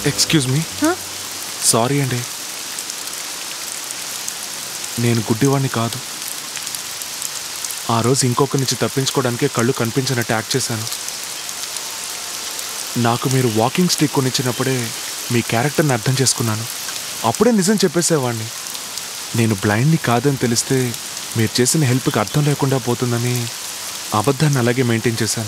Excuse me Huh? Sorry అండి నేను గుడ్డివాణ్ణి కాదు ఆ రోజు ఇంకొక నుంచి తప్పించుకోవడానికే కళ్ళు కనిపించినట్టు యాక్ట్ చేశాను నాకు మీరు వాకింగ్ స్టిక్ కొనిచ్చినప్పుడే మీ క్యారెక్టర్ని అర్థం చేసుకున్నాను అప్పుడే నిజం చెప్పేసేవాడిని నేను బ్లైండ్ని కాదని తెలిస్తే మీరు చేసిన హెల్ప్కి అర్థం లేకుండా పోతుందని అబద్ధాన్ని అలాగే మెయింటైన్ చేశాను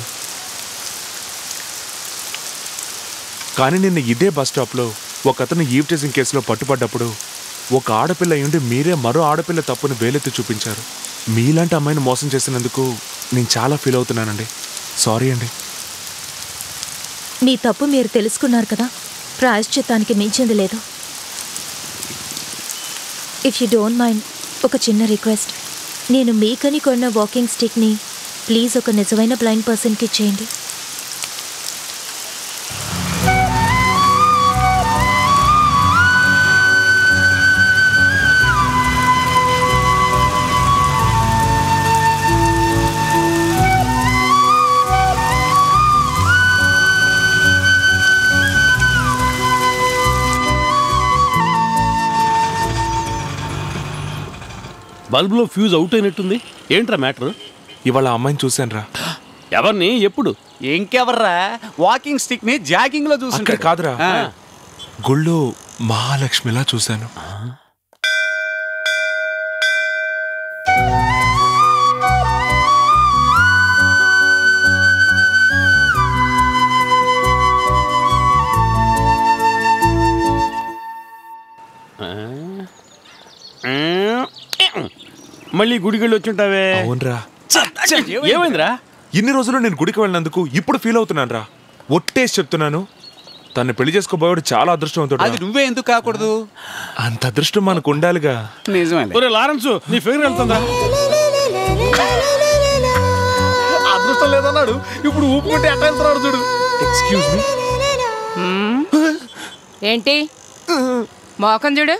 కానీ నిన్న ఇదే బస్ స్టాప్లో ఒక అతను ఈవ్ టేసింగ్ కేసులో పట్టుబడ్డప్పుడు ఒక ఆడపిల్ల అయ్యుండి మీరే మరో ఆడపిల్ల తప్పుని వేలెత్తి చూపించారు మీలాంటి అమ్మాయిని మోసం చేసినందుకు నేను చాలా ఫీల్ అవుతున్నానండి సారీ అండి మీ తప్పు మీరు తెలుసుకున్నారు కదా ప్రాయశ్చిత్తానికి మించింది లేదు ఇఫ్ యూ డోంట్ మైండ్ ఒక చిన్న రిక్వెస్ట్ నేను మీకని కొన్న వాకింగ్ స్టిక్ని ప్లీజ్ ఒక నిజమైన బ్లైండ్ పర్సన్కి ఇచ్చేయండి బల్బులో ఫ్యూజ్ అవుట్ అయినట్టుంది ఏంట్రా మ్యాటర్ ఇవాళ ఆ అమ్మాయిని చూశాను రా ఎవరిని ఎప్పుడు ఇంకెవర్రా వాకింగ్ స్టిక్ ని జాగింగ్ లో అక్కడ చూసుంటాడు కాదురా ఆ. గుళ్ళో మహాలక్ష్మిలా చూశాను మళ్ళీ గుడికి వెళ్ళి వచ్చుంటావే అవునరా ఏమైందిరా ఇన్ని రోజులు నేను గుడికి వెళ్ళినందుకు ఇప్పుడు ఫీల్ అవుతున్నాను రా ఒట్టేసి చెప్తున్నాను తను పెళ్లి చేసుకోబోయాడు చాలా అదృష్టవంతుడు అది నువ్వే ఎందుకు కాకూడదు అంత అదృష్టం మనకు ఉండాలిగా నిజమే ఒరే లారెన్స్ నీ ఫిగర్ వెళ్తుందా అదృష్టం లేదన్నాడు ఇప్పుడు ఊపుకుంటే ఎట్ట వెళ్తున్నాడు చూడు ఎక్స్క్యూజ్ మీ ఏంటి మోకం చూడు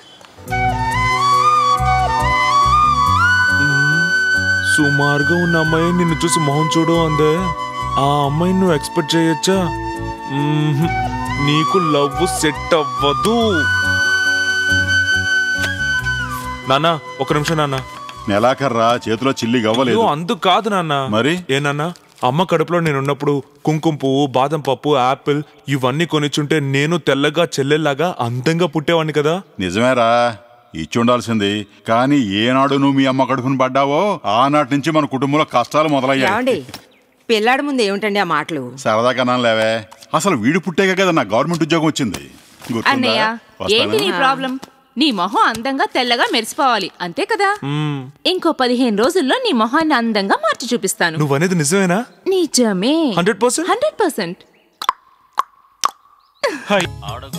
సుమారుగా ఉన్న అమ్మాయి నిన్ను చూసి మొహం చూడు అందే ఆ అమ్మాయిని నువ్వు ఎక్స్పెక్ట్ చేయొచ్చా మ్మ్హ్. నీకు లవ్ సెట్ అవ్వదు నాన్న ఒక నిమిషం నాన్న నెలాఖర్రా చేతిలో చిల్లి గవ్వలేదు అయ్యో, అందుకు కాదు నాన్న మరి? ఏ నాన్న అమ్మ కడుపులో నేను ఉన్నప్పుడు కుంకుమ పువ్వు బాదం పప్పు యాపిల్ ఇవన్నీ కొనిచ్చుంటే నేను తెల్లగా చెల్లెల్లాగా అందంగా పుట్టేవాడిని కదా నిజమేరా ఇచ్చి ఉండాల్సింది కానీ ఏనాడు నువ్వు మీ అమ్మ కడుపుని పడ్డావో ఆనాటి నుంచి మన కుటుంబంలో కష్టాలు ఏమండి మొదలయ్యాయి పిల్లాడి ముందు ఏమిటండి ఆ మాటలు సరదా కన్నా లేవే అసలు వీడు పుట్టాక కదా నాకు గవర్నమెంట్ ఉద్యోగం వచ్చింది గుర్తుందా? అన్నయ్య ఏంటి నీ వస్తానా? ప్రాబ్లం నీ మొహం అందంగా తెల్లగా మెరిసిపోవాలి అంతే కదా మ్మ్. ఇంకో పదిహేను రోజుల్లో నీ మొహాన్ని అందంగా మార్చి చూపిస్తాను నువ్వనేది నిజమేనా నిజమే 100%? హండ్రెడ్ పర్సెంట్ హాయ్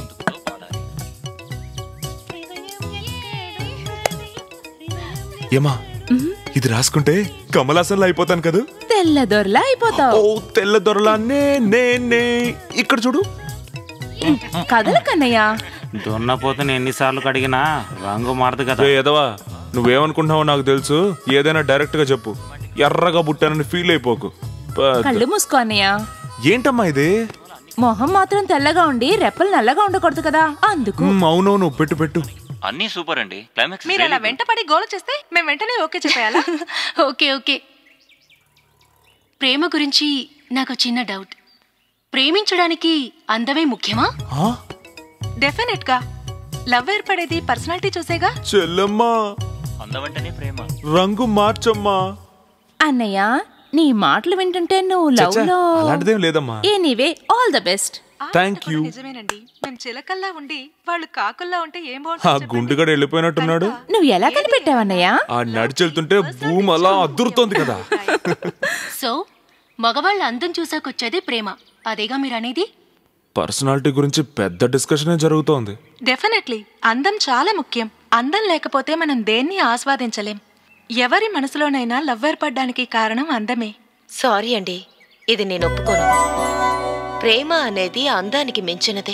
ఏమా ఇది రాసుకుంటే కమలాసన్లో అయిపోతాను కదా తెల్ల దొరలా అయిపోతావు ఓ తెల్ల దొరలా నే నే నే ఇక్కడ చూడు కదల కన్నయ్య దున్నపోతుని ఎన్నిసార్లు కడిగినా రంగు మారదు కదా రే ఎదవా నువ్వేమనుకుంటున్నావో నాకు తెలుసు ఏదైనా డైరెక్ట్ గా చెప్పు ఎర్రగా పుట్టానని ఫీల్ అయిపోకు ప- కళ్ళు మూసుకో అన్నయ్య ఏంటమ్మా ఇది మొహం మాత్రం తెల్లగా ఉండి రెప్పలు నల్లగా ఉండకూడదు కదా అందుకు మ్, అవునవును పెట్టు పెట్టు అన్నీ సూపర్ అండి క్లైమాక్స్ మీరు అలా వెంటపడి గోల చేస్తే మేము వెంటనే ఓకే చెప్పేయాలా ఓకే ఓకే ప్రేమ గురించి నాకు చిన్న డౌట్ ప్రేమించడానికి అందమే ముఖ్యమా ఆ? డెఫినెట్ గా లవ్ ఏర్పడేది పర్సనాలిటీ చూసేగా చెల్లమ్మా అందమంటేనే ప్రేమ రంగు మార్చమ్మా అన్నయ్య నీ మాటలు వింటుంటే నువ్వు లవ్ చచ్చా, లో అలాంటిదేం లేదమ్మా ఎనీవే ఆల్ ద బెస్ట్ ఆ Thank మాట కూడా you. నిజమేనండి మేము చిలకల్లా ఉండి వాళ్ళు కాకుల్లా ఉంటే ఏం ఆ బాగుంటుంది గుండుగడ వెళ్ళిపోయినట్టున్నాడు నువ్వు ఎలా కనిపెట్టావన్నయ్య ఆ నడిచెళ్తుంటే భూమి అలా అద్దురుతోంది కదా సో మగవాళ్ళ అందం చూసాకొచ్చేది ప్రేమ అదేగా మీరు అనేది పర్సనాలిటీ గురించి పెద్ద డిస్కషనే జరుగుతోంది డెఫినెట్లీ అందం చాలా ముఖ్యం అందం లేకపోతే మనం దేన్ని ఆస్వాదించలేం ఎవరి మనసులోనైనా లవ్ ఏర్పడడానికి కారణం అందమే సారీ అండి ఇది నేను ఒప్పుకోను ప్రేమ అనేది అందానికి మించినదే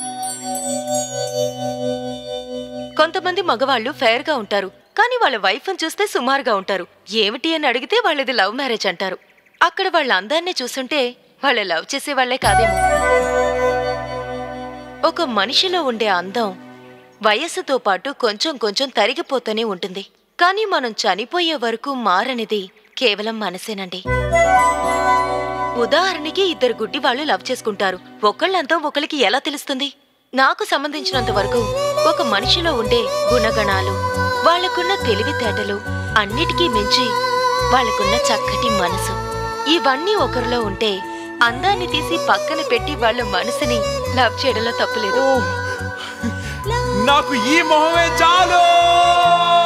కొంతమంది మగవాళ్ళు ఫెయిర్ గా ఉంటారు కానీ వాళ్ళ వైఫ్ చూస్తే సుమారుగా ఉంటారు ఏమిటి అని అడిగితే వాళ్ళది లవ్ మ్యారేజ్ అంటారు అక్కడ వాళ్ళ అందాన్ని చూస్తుంటే వాళ్ళ లవ్ చేసే వాళ్ళే కాదేమో ఒక మనిషిలో ఉండే అందం వయస్సుతో పాటు కొంచెం కొంచెం తరిగిపోతూనే ఉంటుంది కానీ మనం చనిపోయే వరకు మారనిది కేవలం మనసేనండి ఉదాహరణకి ఇద్దరు గుడ్డి వాళ్ళు లవ్ చేసుకుంటారు ఒకళ్ళంతా ఒకరికి ఎలా తెలుస్తుంది నాకు సంబంధించినంత వరకు ఒక మనిషిలో ఉండే గుణగణాలు వాళ్ళకున్న తెలివితేటలు అన్నిటికీ మించి వాళ్ళకున్న చక్కటి మనసు ఇవన్నీ ఒకరిలో ఉంటే అందాన్ని తీసి పక్కన పెట్టి వాళ్ళ మనసుని లవ్ చేయడంలో తప్పులేదు నాకు ఈ మొహమే చాలు